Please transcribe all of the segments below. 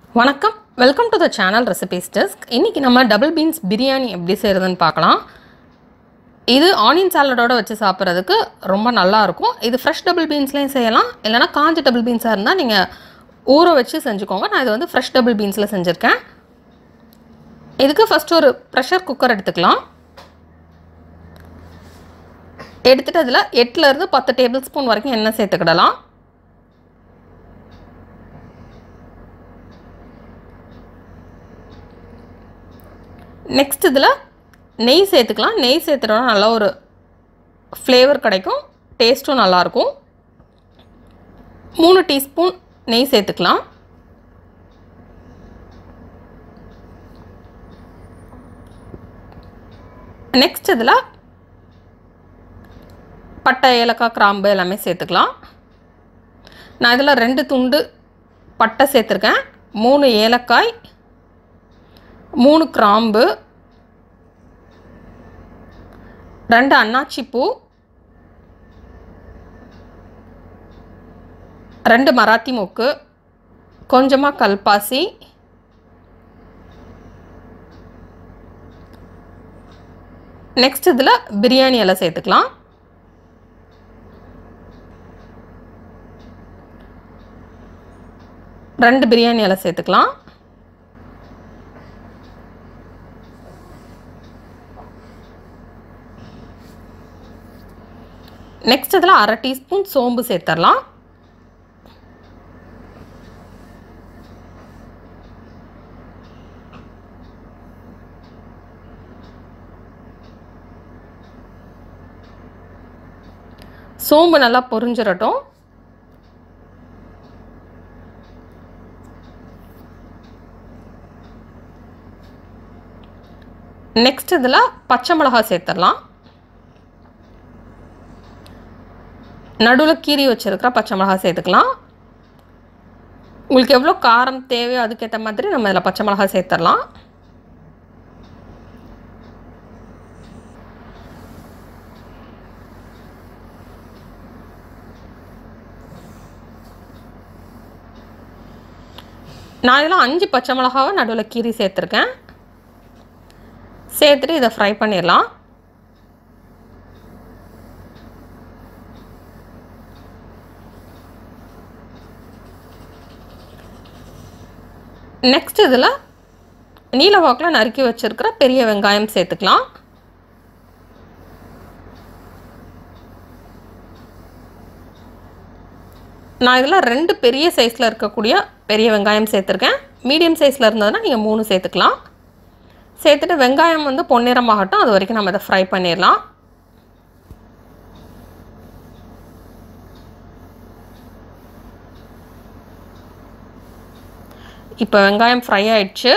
வணக்கம் welcome to the channel recipes desk இன்றைக்கி நம்ம டபுள் பீன்ஸ் பிரியாணி எப்படி செய்கிறதுன்னு பார்க்கலாம் இது ஆனியன் சாலடோட வச்சு சாப்பிட்றதுக்கு ரொம்ப நல்லா இருக்கும் இது ஃப்ரெஷ் டபுள் பீன்ஸ்லேயும் செய்யலாம் இல்லைனா காஞ்ச டபுள் பீன்ஸாக இருந்தால் நீங்கள் ஊற வச்சு செஞ்சுக்கோங்க நான் இது வந்து ஃப்ரெஷ் டபுள் பீன்ஸில் செஞ்சுருக்கேன் இதுக்கு ஃபஸ்ட்டு ஒரு ப்ரெஷர் குக்கர் எடுத்துக்கலாம் எடுத்துகிட்டு அதில் எட்டுலேருந்து பத்து டேபிள் ஸ்பூன் வரைக்கும் எண்ணெய் சேர்த்துக்கிடலாம் நெக்ஸ்ட் இதில் நெய் சேர்த்துக்கலாம் நெய் சேர்த்துட்டோன்னா நல்லா ஒரு ஃப்ளேவர் கிடைக்கும் டேஸ்ட்டும் நல்லாயிருக்கும் மூணு டீஸ்பூன் நெய் சேர்த்துக்கலாம் நெக்ஸ்ட் இதில் பட்டை ஏலக்காய் கிராம்பு எல்லாமே சேர்த்துக்கலாம் நான் இதில் ரெண்டு துண்டு பட்டை சேர்த்துருக்கேன் மூணு ஏலக்காய் மூணு கிராம்பு ரெண்டு அன்னாச்சி பூ ரெண்டு மராத்தி மொக்கு கொஞ்சமாக கல்பாசி நெக்ஸ்ட் இதில் பிரியாணி இலை சேர்த்துக்கலாம் ரெண்டு பிரியாணி இலை சேர்த்துக்கலாம் நெக்ஸ்ட் இதில் அரை டீஸ்பூன் சோம்பு சேர்த்துடலாம் சோம்பு நல்லா பொரிஞ்சிடட்டும் நெக்ஸ்ட் இதில் பச்சை மிளகாய் சேர்த்துடலாம் நடுவில் கீறி வச்சுருக்கிற பச்சை மிளகாய் சேர்த்துக்கலாம் உங்களுக்கு எவ்வளோ காரம் தேவையோ அதுக்கேற்ற மாதிரி நம்ம இதில் பச்சை மிளகாய் சேர்த்துடலாம் நான் இதில் அஞ்சு பச்சை மிளகாவை நடுவில் கீரி சேர்த்துருக்கேன் சேர்த்துட்டு இதை ஃப்ரை பண்ணிடலாம் நெக்ஸ்ட் இதில் நீல வாக்கில் நறுக்கி வச்சுருக்கிற பெரிய வெங்காயம் சேர்த்துக்கலாம் நான் இதில் ரெண்டு பெரிய சைஸில் இருக்கக்கூடிய பெரிய வெங்காயம் சேர்த்துருக்கேன் மீடியம் சைஸில் இருந்ததுன்னா நீங்கள் மூணு சேர்த்துக்கலாம் சேர்த்துட்டு வெங்காயம் வந்து பொன்னிறமாகட்டும் அது வரைக்கும் நம்ம இதை ஃப்ரை பண்ணிடலாம் இப்போ வெங்காயம் ஃப்ரை ஆயிடுச்சு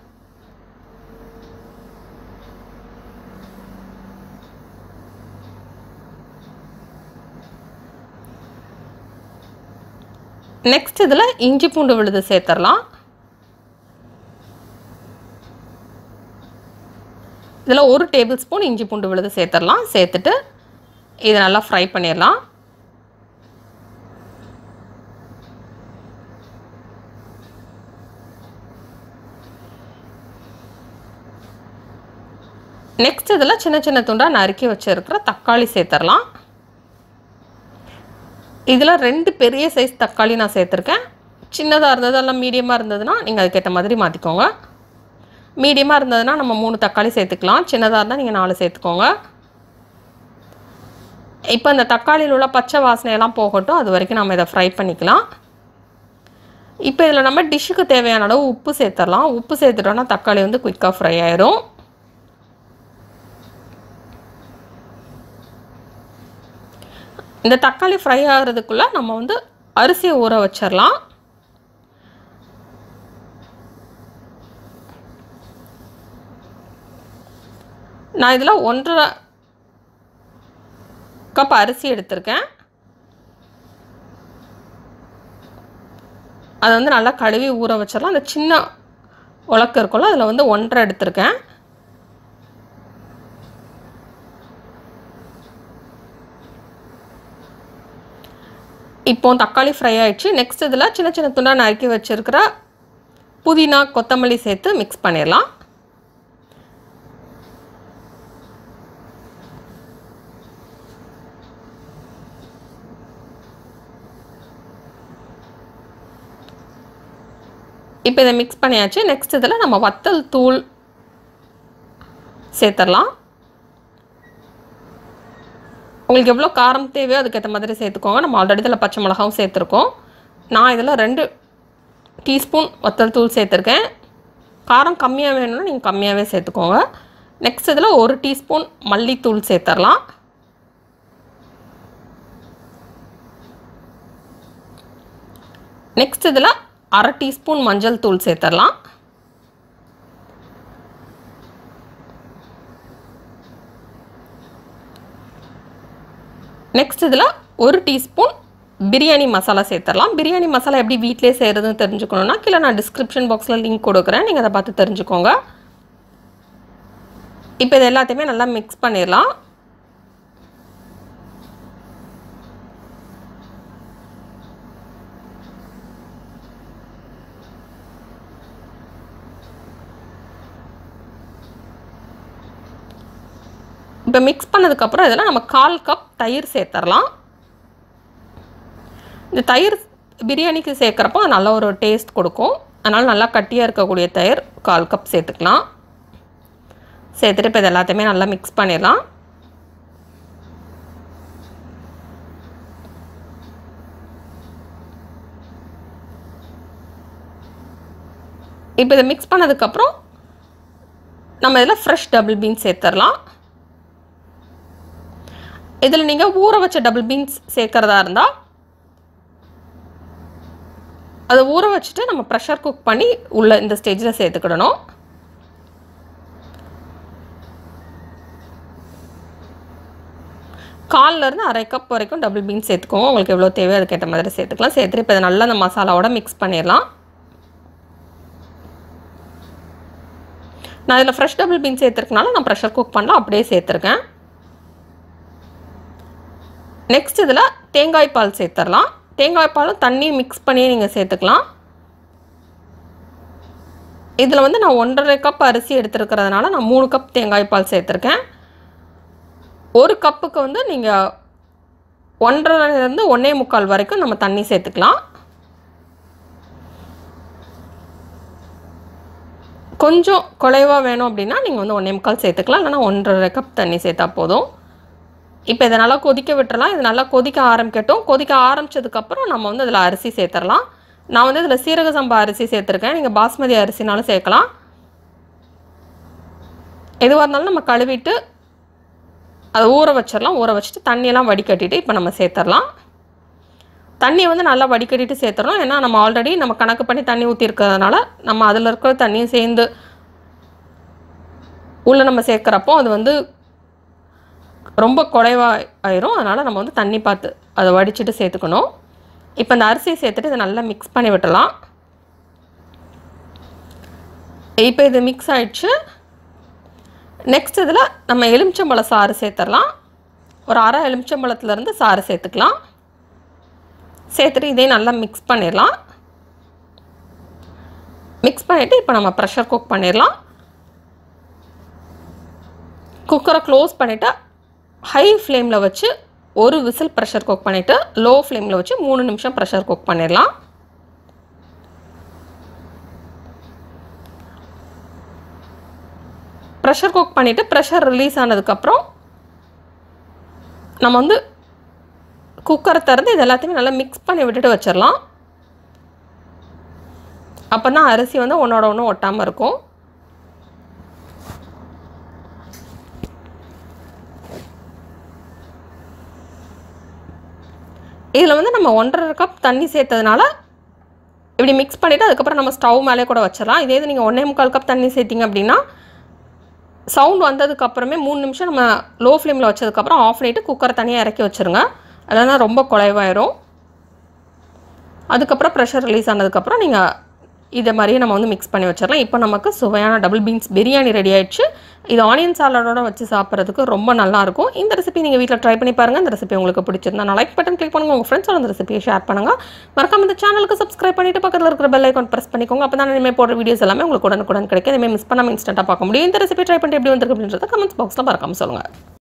நெக்ஸ்ட் இதில் இஞ்சி பூண்டு விழுது சேர்த்துடலாம் இதில் ஒரு டேபிள் ஸ்பூன் இஞ்சி பூண்டு விழுது சேர்த்துடலாம் சேர்த்துட்டு இதை நல்லா ஃப்ரை பண்ணிடலாம் நெக்ஸ்ட் இதில் சின்ன சின்ன துண்டாக நறுக்கி வச்சுருக்கிற தக்காளி சேர்த்துடலாம் இதில் ரெண்டு பெரிய சைஸ் தக்காளி நான் சேர்த்துருக்கேன் சின்னதாக இருந்தது எல்லாம் மீடியமாக இருந்ததுன்னா நீங்கள் அதுக்கேற்ற மாதிரி மாற்றிக்கோங்க மீடியமாக இருந்ததுன்னா நம்ம மூணு தக்காளி சேர்த்துக்கலாம் சின்னதாக இருந்தால் நீங்கள் நாலு சேர்த்துக்கோங்க இப்போ இந்த தக்காளியில் உள்ள பச்சை வாசனையெல்லாம் போகட்டும் அது வரைக்கும் நம்ம இதை ஃப்ரை பண்ணிக்கலாம் இப்போ இதில் நம்ம டிஷ்ஷுக்கு தேவையான அளவு உப்பு சேர்த்துடலாம் உப்பு சேர்த்துட்டோன்னா தக்காளி வந்து குயிக்காக ஃப்ரை ஆயிரும் இந்த தக்காளி ஃப்ரை ஆகிறதுக்குள்ளே நம்ம வந்து அரிசியை ஊற வச்சிடலாம் நான் இதில் ஒன்றரை கப் அரிசி எடுத்திருக்கேன் அதை வந்து நல்லா கழுவி ஊற வச்சிடலாம் அந்த சின்ன உலக்கு இருக்கும்ல அதில் வந்து ஒன்றரை எடுத்திருக்கேன் இப்போ தக்காளி ஃப்ரை ஆயிடுச்சு நெக்ஸ்ட் இதில் சின்ன சின்ன துண்டாக நறுக்கி வச்சுருக்கிற புதினா கொத்தமல்லி சேர்த்து மிக்ஸ் பண்ணிடலாம் இப்போ இதை மிக்ஸ் பண்ணியாச்சு நெக்ஸ்ட் இதில் நம்ம வத்தல் தூள் சேர்த்துடலாம் உங்களுக்கு எவ்வளோ காரம் தேவையோ அதுக்கேற்ற மாதிரி சேர்த்துக்கோங்க நம்ம ஆல்ரெடி இதில் பச்சை மிளகாவும் சேர்த்துருக்கோம் நான் இதில் ரெண்டு டீஸ்பூன் வத்தல் தூள் சேர்த்துருக்கேன் காரம் கம்மியாக வேணும்னா நீங்கள் கம்மியாகவே சேர்த்துக்கோங்க நெக்ஸ்ட் இதில் ஒரு டீஸ்பூன் மல்லித்தூள் சேர்த்துடலாம் நெக்ஸ்ட் இதில் அரை டீஸ்பூன் மஞ்சள் தூள் சேர்த்துடலாம் நெக்ஸ்ட் இதில் ஒரு டீஸ்பூன் பிரியாணி மசாலா சேர்த்துடலாம் பிரியாணி மசாலா எப்படி வீட்டிலே செய்கிறதுன்னு தெரிஞ்சுக்கணுன்னா கீழே நான் டிஸ்கிரிப்ஷன் பாக்ஸில் லிங்க் கொடுக்குறேன் நீங்கள் அதை பார்த்து தெரிஞ்சுக்கோங்க இப்போ இது எல்லாத்தையுமே நல்லா மிக்ஸ் பண்ணிடலாம் இப்போ மிக்ஸ் பண்ணதுக்கப்புறம் இதில் நம்ம கால் கப் தயிர் சேர்த்துடலாம் இந்த தயிர் பிரியாணிக்கு சேர்க்குறப்போ அது நல்ல ஒரு டேஸ்ட் கொடுக்கும் அதனால் நல்லா கட்டியாக இருக்கக்கூடிய தயிர் கால் கப் சேர்த்துக்கலாம் சேர்த்துட்டு இப்போ இது எல்லாத்தையுமே நல்லா மிக்ஸ் பண்ணிடலாம் இப்போ இதை மிக்ஸ் பண்ணதுக்கப்புறம் நம்ம இதில் ஃப்ரெஷ் டபுள் பீன்ஸ் சேர்த்துடலாம் இதில் நீங்கள் ஊற வச்ச டபுள் பீன்ஸ் சேர்க்குறதா இருந்தால் அதை ஊற வச்சுட்டு நம்ம ப்ரெஷர் குக் பண்ணி உள்ள இந்த ஸ்டேஜில் சேர்த்துக்கிடணும் கால்லேருந்து அரை கப் வரைக்கும் டபுள் பீன்ஸ் சேர்த்துக்கோங்க உங்களுக்கு எவ்வளோ தேவையோ அதுக்கேற்ற மாதிரி சேர்த்துக்கலாம் சேர்த்துட்டு இப்போ இதை நல்லா அந்த மசாலாவோட மிக்ஸ் பண்ணிடலாம் நான் இதில் ஃப்ரெஷ் டபுள் பீன்ஸ் சேர்த்துருக்கனால நான் ப்ரெஷர் குக் பண்ணல அப்படியே சேர்த்துருக்கேன் நெக்ஸ்ட் இதில் தேங்காய் பால் சேர்த்துடலாம் தேங்காய் பாலும் தண்ணி மிக்ஸ் பண்ணியே நீங்கள் சேர்த்துக்கலாம் இதில் வந்து நான் ஒன்றரை கப் அரிசி எடுத்துருக்கிறதுனால நான் மூணு கப் தேங்காய் பால் சேர்த்துருக்கேன் ஒரு கப்புக்கு வந்து நீங்கள் ஒன்றரைலேருந்து ஒன்றே முக்கால் வரைக்கும் நம்ம தண்ணி சேர்த்துக்கலாம் கொஞ்சம் குறைவாக வேணும் அப்படின்னா நீங்கள் வந்து ஒன்றே முக்கால் சேர்த்துக்கலாம் இல்லைனா ஒன்றரை கப் தண்ணி சேர்த்தா போதும் இப்போ இதை நல்லா கொதிக்க விட்டுறலாம் இது நல்லா கொதிக்க ஆரம்பிக்கட்டும் கொதிக்க ஆரம்பித்ததுக்கப்புறம் நம்ம வந்து அதில் அரிசி சேர்த்துடலாம் நான் வந்து இதில் சீரக சம்பா அரிசி சேர்த்துருக்கேன் நீங்கள் பாஸ்மதி அரிசினாலும் சேர்க்கலாம் எதுவாக இருந்தாலும் நம்ம கழுவிட்டு அதை ஊற வச்சிடலாம் ஊற வச்சுட்டு தண்ணியெல்லாம் வடிகட்டிட்டு இப்போ நம்ம சேர்த்துடலாம் தண்ணியை வந்து நல்லா வடிகட்டிட்டு சேர்த்துறோம் ஏன்னா நம்ம ஆல்ரெடி நம்ம கணக்கு பண்ணி தண்ணி ஊற்றிருக்கிறதுனால நம்ம அதில் இருக்கிற தண்ணியும் சேர்ந்து உள்ளே நம்ம சேர்க்குறப்போ அது வந்து ரொம்ப குறைவாக ஆயிரும் அதனால் நம்ம வந்து தண்ணி பார்த்து அதை வடிச்சிட்டு சேர்த்துக்கணும் இப்போ இந்த அரிசியை சேர்த்துட்டு இதை நல்லா மிக்ஸ் பண்ணி விட்டலாம் இப்போ இது மிக்ஸ் ஆயிடுச்சு நெக்ஸ்ட் இதில் நம்ம எலுமிச்சம்பழ சாறு சேர்த்துடலாம் ஒரு அரை எலுமிச்சம்பழத்துலேருந்து சாறு சேர்த்துக்கலாம் சேர்த்துட்டு இதையும் நல்லா மிக்ஸ் பண்ணிடலாம் மிக்ஸ் பண்ணிவிட்டு இப்போ நம்ம ப்ரெஷர் குக் பண்ணிடலாம் குக்கரை க்ளோஸ் பண்ணிவிட்டு ஹை ஃப்ளேமில் வச்சு ஒரு விசில் ப்ரெஷர் குக் பண்ணிவிட்டு லோ ஃப்ளேமில் வச்சு மூணு நிமிஷம் ப்ரெஷர் குக் பண்ணிடலாம் ப்ரெஷர் குக் பண்ணிவிட்டு ப்ரெஷர் ரிலீஸ் ஆனதுக்கப்புறம் நம்ம வந்து குக்கரை திறந்து இது எல்லாத்தையுமே நல்லா மிக்ஸ் பண்ணி விட்டுட்டு வச்சிடலாம் அப்போ தான் அரிசி வந்து ஒன்றோட ஒன்று ஒட்டாமல் இருக்கும் இதில் வந்து நம்ம ஒன்றரை கப் தண்ணி சேர்த்ததுனால இப்படி மிக்ஸ் பண்ணிவிட்டு அதுக்கப்புறம் நம்ம ஸ்டவ் மேலே கூட வச்சிடலாம் இதே இது நீங்கள் ஒன்றே முக்கால் கப் தண்ணி சேர்த்திங்க அப்படின்னா சவுண்ட் வந்ததுக்கப்புறமே மூணு நிமிஷம் நம்ம லோ ஃப்ளேமில் வச்சதுக்கப்புறம் ஆஃப் பண்ணிவிட்டு குக்கரை தனியாக இறக்கி வச்சுருங்க இல்லைன்னா ரொம்ப குலைவாயிரும் அதுக்கப்புறம் ப்ரெஷர் ரிலீஸ் ஆனதுக்கப்புறம் நீங்கள் இதை மாதிரியே நம்ம வந்து மிக்ஸ் பண்ணி வச்சிடலாம் இப்போ நமக்கு சுவையான டபுள் பீன்ஸ் பிரியாணி ரெடி ஆயிடுச்சு இது ஆனியன் சாலடோட வச்சு சாப்பிட்றதுக்கு ரொம்ப நல்லாயிருக்கும் இந்த ரெசிபி நீங்கள் வீட்டில் ட்ரை பண்ணி பாருங்கள் இந்த ரெசிபி உங்களுக்கு பிடிச்சிருந்தா நான் லைக் பட்டன் கிளிக் பண்ணுங்கள் உங்கள் ஃப்ரெண்ட்ஸோட அந்த ரெசிபியை ஷேர் பண்ணுங்கள் மறக்காம இந்த சேனலுக்கு சப்ஸ்கிரைப் பண்ணிட்டு பக்கத்தில் இருக்கிற பெல் ஐக்கான் ப்ரெஸ் பண்ணிக்கோங்க அப்போ தான் இனிமேல் போடுற வீடியோஸ் எல்லாமே உங்களுக்கு உடனுக்குடன் கிடைக்கும் இனிமேல் மிஸ் பண்ணாமல் இன்ஸ்டண்ட்டாக பார்க்க முடியும் இந்த ரெசிபி ட்ரை பண்ணிட்டு எப்படி வந்திருக்கு அப்படின்றத கமெண்ட்ஸ் பாக்ஸில் மறக்காம சொல்லுங்கள்